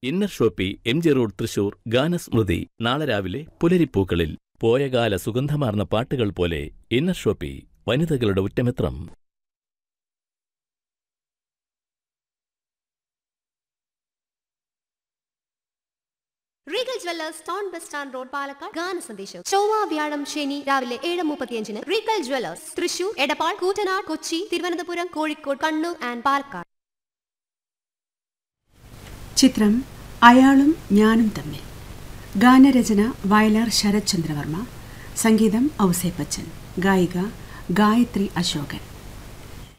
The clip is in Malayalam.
inner Shoppe M G road Thrissur Ganasmrithi നാളെ രാവിലെ പുലരിപ്പൂക്കളിൽ പോയകാല സുഗന്ധമാർന്ന പാട്ടുകൾ പോലെ ഇന്നർ ഷോപ്പി വനിതകളുടെ ഉറ്റമിത്രം Regal Jewellers town bus stand road Palakkad ഗാന സന്ദേശം ചൊവ്വ വ്യാഴം ശനി രാവിലെ ഏഴ് മുപ്പത്തിയഞ്ചിന് Regal Jewellers Thrissur Edappal Koottanad Kochi Thiruvananthapuram Kozhikode Kannur and Palakkad ചിത്രം അയാളും ഞാനും തമ്മിൽ ഗാനരചന വയലാർ ശരത് ചന്ദ്രവർമ്മ സംഗീതം ഔസേപ്പച്ചൻ ഗായിക ഗായത്രി അശോകൻ